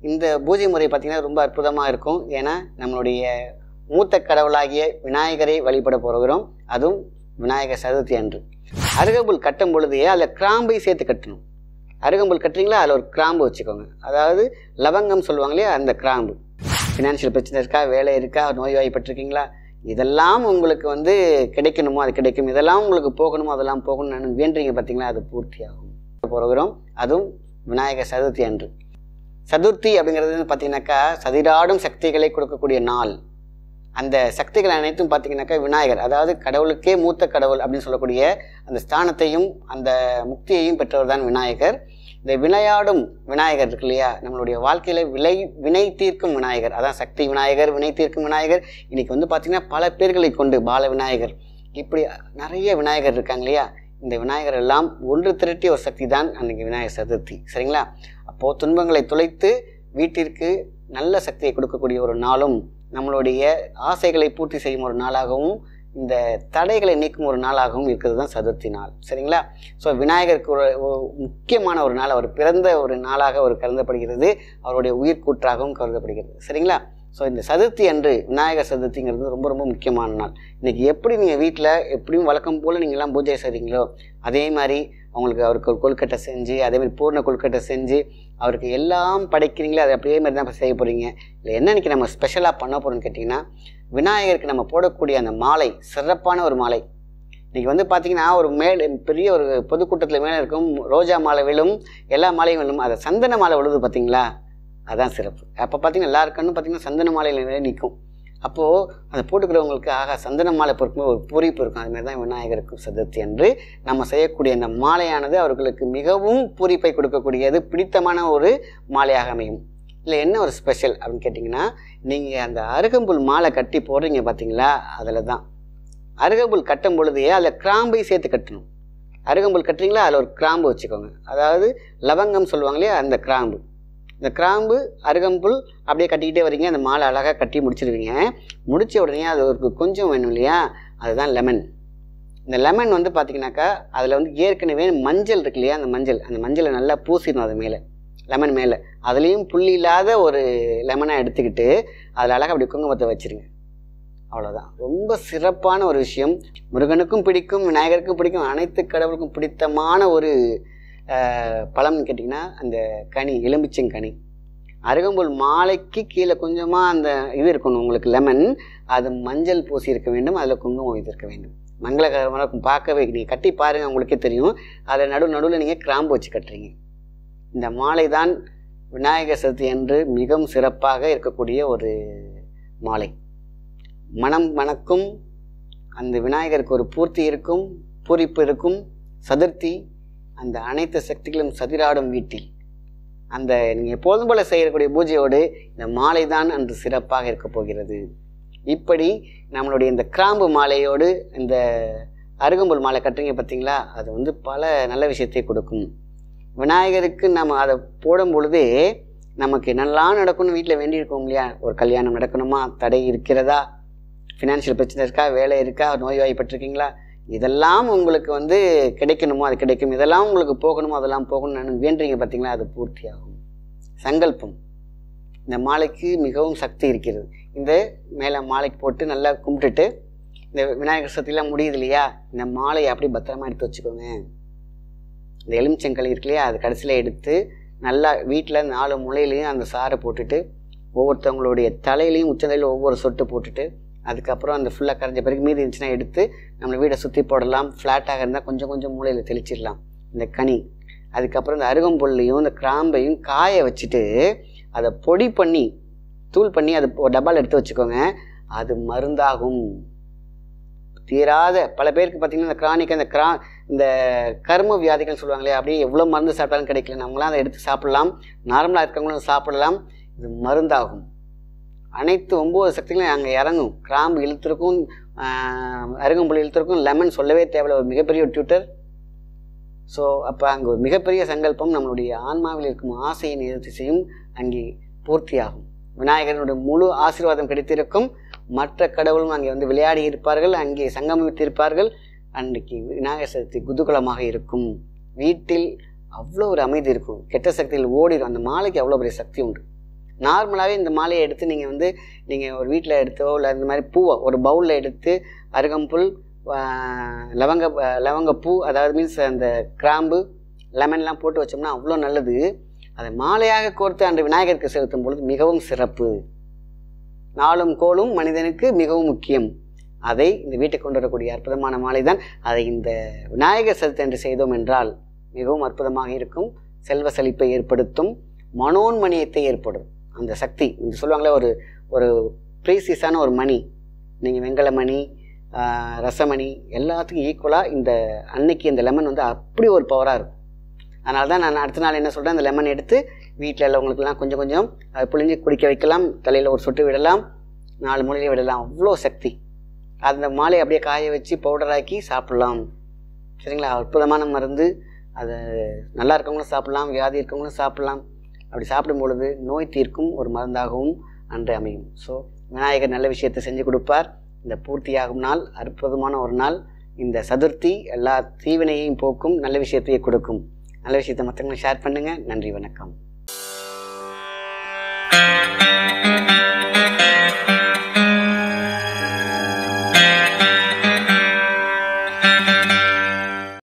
இந்த பூஜை முறை பார்த்திங்கன்னா ரொம்ப அற்புதமாக இருக்கும் ஏன்னா நம்மளுடைய மூத்த கடவுளாகிய விநாயகரை வழிபட போகிறோம் அதுவும் விநாயகர் சதுர்த்தி அன்று அருகம்புல் கட்டும் பொழுதே அதில் கிராம்பை சேர்த்து கட்டணும் அருகம்புல் கட்டுறீங்களா அதில் ஒரு கிராம்பு வச்சுக்கோங்க அதாவது லவங்கம் சொல்லுவாங்க இல்லையா அந்த கிராம்பு ஃபினான்ஷியல் பிரச்சனை இருக்கா வேலை இருக்கா நோய்வாய்ப்பட்டிருக்கீங்களா இதெல்லாம் உங்களுக்கு வந்து கிடைக்கணுமோ அது கிடைக்கும் இதெல்லாம் உங்களுக்கு போகணுமோ அதெல்லாம் போகணும்னு வேண்டுறீங்க பார்த்தீங்களா அது பூர்த்தியாகும் போகிறோம் அதுவும் விநாயகர் சதுர்த்தி அன்று சதுர்த்தி அப்படிங்கிறது வந்து பார்த்தீங்கன்னாக்கா சதிராடும் சக்திகளை கொடுக்கக்கூடிய நாள் அந்த சக்திகள் அனைத்தும் பார்த்தீங்கன்னாக்கா விநாயகர் அதாவது கடவுளுக்கே மூத்த கடவுள் அப்படின்னு சொல்லக்கூடிய அந்த ஸ்தானத்தையும் அந்த முக்தியையும் பெற்றவர் தான் விநாயகர் இந்த விளையாடும் விநாயகர் இருக்கு இல்லையா நம்மளுடைய வாழ்க்கையில் விலை வினை தீர்க்கும் விநாயகர் அதான் சக்தி விநாயகர் வினை தீர்க்கும் விநாயகர் இன்னைக்கு வந்து பார்த்திங்கன்னா பல பேர்களை கொண்டு பால விநாயகர் இப்படி நிறைய விநாயகர் இருக்காங்க இல்லையா இந்த விநாயகர் எல்லாம் ஒன்று திரட்டிய ஒரு சக்தி தான் அன்றைக்கி விநாயகர் சதுர்த்தி சரிங்களா அப்போது துன்பங்களை துளைத்து வீட்டிற்கு நல்ல சக்தியை கொடுக்கக்கூடிய ஒரு நாளும் நம்மளுடைய ஆசைகளை பூர்த்தி செய்யும் ஒரு நாளாகவும் இந்த தடைகளை நீக்கும் ஒரு நாளாகவும் இருக்கிறது தான் சதுர்த்தி நாள் சரிங்களா ஸோ விநாயகருக்கு ஒரு ஒரு முக்கியமான ஒரு நாள் அவர் பிறந்த ஒரு நாளாக அவர் கருதப்படுகிறது அவருடைய உயிர் கூற்றாகவும் கருதப்படுகிறது சரிங்களா ஸோ இந்த சதுர்த்தி அன்று விநாயகர் சதுர்த்திங்கிறது ரொம்ப ரொம்ப முக்கியமான நாள் இன்றைக்கி எப்படி நீங்கள் வீட்டில் எப்படியும் வழக்கம் போல் நீங்கள் எல்லாம் பூஜை செய்கிறீங்களோ அதே மாதிரி அவங்களுக்கு அவருக்கு ஒரு கொழுக்கட்டை செஞ்சு அதே மாதிரி பூர்ண கொழுக்கட்டை செஞ்சு அவருக்கு எல்லாம் படைக்கிறீங்களோ அது அப்படியே மாதிரி தான் செய்ய போகிறீங்க இல்லை என்ன இன்னைக்கு நம்ம ஸ்பெஷலாக பண்ண போகிறோம்னு கேட்டிங்கன்னா விநாயகருக்கு நம்ம போடக்கூடிய அந்த மாலை சிறப்பான ஒரு மாலை இன்றைக்கி வந்து பார்த்திங்கன்னா ஒரு மேல் பெரிய ஒரு பொதுக்கூட்டத்தில் மேலே இருக்கும் ரோஜா மாலை விழும் எல்லா மாலையும் விழும் அதை சந்தன மாலை விழுது பார்த்தீங்களா அதான் சிறப்பு அப்போ பார்த்தீங்கன்னா எல்லாருக்குன்னு பார்த்தீங்கன்னா சந்தன மாலையில் நிற்கும் அப்போது அதை போட்டுக்கிறவங்களுக்கு ஆகா சந்தன மாலை பொறுக்கும்போது ஒரு பூரிப்பு இருக்கும் அதுமாதிரி தான் விநாயகருக்கு சதுர்த்தி அன்று நம்ம செய்யக்கூடிய அந்த மாலையானது அவர்களுக்கு மிகவும் பூரிப்பை கொடுக்கக்கூடியது பிடித்தமான ஒரு மாலையாக அமையும் இல்லை என்ன ஒரு ஸ்பெஷல் அப்படின்னு கேட்டிங்கன்னா நீங்கள் அந்த அருகம்புல் மாலை கட்டி போடுறீங்க பார்த்தீங்களா அதில் தான் அருகம்புல் கட்டும் பொழுதே அதில் கிராம்பை சேர்த்து கட்டணும் அருகம்புல் கட்டுறீங்களா அதில் ஒரு கிராம்பு வச்சுக்கோங்க அதாவது லவங்கம் சொல்லுவாங்க இல்லையா அந்த கிராம்பு இந்த கிராம்பு அருகம்புல் அப்படியே கட்டிக்கிட்டே வரீங்க அந்த மாலை அழகாக கட்டி முடிச்சிருவீங்க முடித்த உடனே அது ஒரு கொஞ்சம் வேணும் இல்லையா அதுதான் லெமன் இந்த லெமன் வந்து பார்த்தீங்கன்னாக்கா அதில் வந்து ஏற்கனவே மஞ்சள் இருக்கு இல்லையா அந்த மஞ்சள் அந்த மஞ்சளை நல்லா பூசிடணும் அது மேலே லெமன் மேலே அதுலேயும் புள்ளி இல்லாத ஒரு லெமனை எடுத்துக்கிட்டு அதில் அழகாக அப்படி குங்குமத்தை வச்சுருங்க அவ்வளோதான் ரொம்ப சிறப்பான ஒரு விஷயம் முருகனுக்கும் பிடிக்கும் விநாயகருக்கும் பிடிக்கும் அனைத்து கடவுளுக்கும் பிடித்தமான ஒரு பழம்னு கேட்டிங்கன்னா அந்த கனி எலும்பிச்சங்கனி அருகம்புல் மாலைக்கு கீழே கொஞ்சமாக அந்த இது இருக்கணும் உங்களுக்கு லெமன் அது மஞ்சள் பூசி இருக்க வேண்டும் அதில் குங்குமம் வைத்திருக்க வேண்டும் மங்களகரமாக இருக்கும் பார்க்கவே நீங்கள் கட்டி பாருங்கள் உங்களுக்கே தெரியும் அதில் நடு நடுவில் நீங்கள் கிராம்பு வச்சு கட்டுறீங்க இந்த மாலை தான் விநாயகர் சதுர்த்தி அன்று மிகவும் சிறப்பாக இருக்கக்கூடிய ஒரு மாலை மனம் மணக்கும் அந்த விநாயகருக்கு ஒரு பூர்த்தி இருக்கும் பூரிப்பு இருக்கும் சதுர்த்தி அந்த அனைத்து சக்திகளும் சதிராடும் வீட்டில் அந்த நீங்கள் எப்போதும் போல செய்யக்கூடிய பூஜையோடு இந்த மாலை தான் அன்று சிறப்பாக இருக்க போகிறது இப்படி நம்மளுடைய இந்த கிராம்பு மாலையோடு இந்த அருகம்புல் மாலை கட்டுறீங்க பார்த்தீங்களா அது வந்து பல நல்ல விஷயத்தை கொடுக்கும் விநாயகருக்கு நம்ம அதை போடும் பொழுதே நமக்கு என்னெல்லாம் நடக்கும்னு வீட்டில் வேண்டியிருக்கோம் இல்லையா ஒரு கல்யாணம் நடக்கணுமா தடை இருக்கிறதா ஃபினான்ஷியல் பிரச்சனை இருக்கா வேலை இருக்கா நோய்வாய்ப்பட்டிருக்கீங்களா இதெல்லாம் உங்களுக்கு வந்து கிடைக்கணுமோ அது கிடைக்கும் இதெல்லாம் உங்களுக்கு போகணுமோ அதெல்லாம் போகணும்னு வேண்டுறீங்க பார்த்தீங்களா அது பூர்த்தியாகும் சங்கல்பம் இந்த மாலைக்கு மிகவும் சக்தி இருக்கிறது இந்த மேலே மாலைக்கு போட்டு நல்லா கும்பிட்டுட்டு இந்த விநாயகர் சதுர்த்திலாம் முடியுது இல்லையா இந்த மாலையை அப்படி பத்திரமா எடுத்து வச்சுக்கோங்க இந்த எலுமிச்சங்களி இருக்கு இல்லையா அது கடைசியில் எடுத்து நல்லா வீட்டில் நாலு முளையிலையும் அந்த சாறை போட்டுட்டு ஒவ்வொருத்தவங்களுடைய தலையிலையும் உச்சந்தலையில் ஒவ்வொரு சொட்டு போட்டுட்டு அதுக்கப்புறம் அந்த ஃபுல்லாக கரைஞ்ச பிறகு மீதி இருந்துச்சுன்னா எடுத்து நம்ம வீடை சுற்றி போடலாம் ஃப்ளாட்டாக இருந்தால் கொஞ்சம் கொஞ்சம் மூலையில் தெளிச்சிடலாம் இந்த கனி அதுக்கப்புறம் இந்த அருகம்புல்லையும் இந்த கிராம்பையும் காய வச்சுட்டு அதை பொடி பண்ணி தூள் பண்ணி அது ஒரு டப்பாவில் எடுத்து வச்சுக்கோங்க அது மருந்தாகும் தீராத பல பேருக்கு பார்த்திங்கன்னா இந்த கிரானிக் அந்த கிரா இந்த கர்ம வியாதிகள் சொல்லுவாங்களே அப்படியே எவ்வளோ மருந்து சாப்பிட்டாலும் கிடைக்கல நம்மளாம் அதை எடுத்து சாப்பிடலாம் நார்மலாக இருக்கவங்களும் சாப்பிடலாம் இது மருந்தாகும் அனைத்து ஒம்பது சக்திகளும் அங்கே இறங்கும் கிராம்பு இழுத்துருக்கும் அருகம்புல் இழுத்துருக்கும் லெமன் சொல்லவே தேவையில்ல ஒரு மிகப்பெரிய ஒரு ட்யூட்டர் ஸோ அப்போ அங்கே ஒரு மிகப்பெரிய சங்கல்பம் நம்மளுடைய ஆன்மாவில் இருக்கும் ஆசையை நிறுத்தி செய்யும் அங்கே பூர்த்தியாகும் விநாயகனுடைய முழு ஆசீர்வாதம் கிடைத்திருக்கும் மற்ற கடவுளும் அங்கே வந்து விளையாடி இருப்பார்கள் அங்கே சங்கமித்திருப்பார்கள் அன்றைக்கு விநாயகர் சதுர்த்தி குதூகலமாக இருக்கும் வீட்டில் அவ்வளோ ஒரு அமைதி இருக்கும் கெட்ட சக்தியில் ஓடிடும் அந்த மாலைக்கு அவ்வளோ பெரிய சக்தி உண்டு நார்மலாகவே இந்த மாலையை எடுத்து நீங்கள் வந்து நீங்கள் ஒரு வீட்டில் எடுத்தோ இல்லை இந்த மாதிரி பூவை ஒரு பவுலில் எடுத்து அருகம்புல் ஆஹ், லவங்க லவங்கப்பூ அதாவது மீன்ஸ் அந்த கிராம்பு லெமன்லாம் போட்டு வச்சோம்னா அவ்வளோ நல்லது அதை மாலையாக கோர்த்து அன்று விநாயகருக்கு செலுத்தும் பொழுது மிகவும் சிறப்பு நாளும் கோலும் மனிதனுக்கு மிகவும் முக்கியம் அதை இந்த வீட்டுக்கு கொண்டு வரக்கூடிய அற்புதமான மாலை தான் அதை இந்த விநாயகர் சதுர்த்தி அன்று செய்தோம் என்றால் மிகவும் அற்புதமாக இருக்கும் செல்வ செழிப்பை ஏற்படுத்தும் மனோன்மணியத்தை ஏற்படும் அந்த சக்தி இந்த சொல்லுவாங்களே ஒரு ஒரு ப்ரீசியஸான ஒரு மணி நீங்கள் வெங்கல மணி ஆஹ், ரசமணி எல்லாத்துக்கும் ஈக்குவலாக இந்த அன்னைக்கு இந்த லெமன் வந்து அப்படி ஒரு பவராக இருக்கும் அதனால தான் நான் அடுத்த நாள் என்ன சொல்கிறேன் அந்த லெமன் எடுத்து வீட்டில் உள்ளவங்களுக்கெல்லாம் கொஞ்சம் கொஞ்சம் அதை புழிஞ்சு குடிக்க வைக்கலாம் தலையில் ஒரு சொட்டு விடலாம் நாலு மூலையில விடலாம் அவ்வளோ சக்தி அந்த மாலையை அப்படியே காய வச்சு பவுடராக்கி சாப்பிட்லாம் சரிங்களா அற்புதமான மருந்து அது நல்லா இருக்கவங்களும் சாப்பிட்லாம் வியாதி இருக்கவங்களும் சாப்பிட்லாம் அப்படி சாப்பிடும் பொழுது நோய் தீர்க்கும் ஒரு மருந்தாகவும் அன்று அமையும் ஸோ விநாயகர் நல்ல விஷயத்தை செஞ்சு கொடுப்பார் இந்த பூர்த்தியாகும் நாள் அற்புதமான ஒரு நாள் இந்த சதுர்த்தி எல்லா தீவினையையும் போக்கும் நல்ல விஷயத்தையே கொடுக்கும் நல்ல விஷயத்தை மற்றவங்களுக்கு ஷேர் பண்ணுங்கள் நன்றி வணக்கம்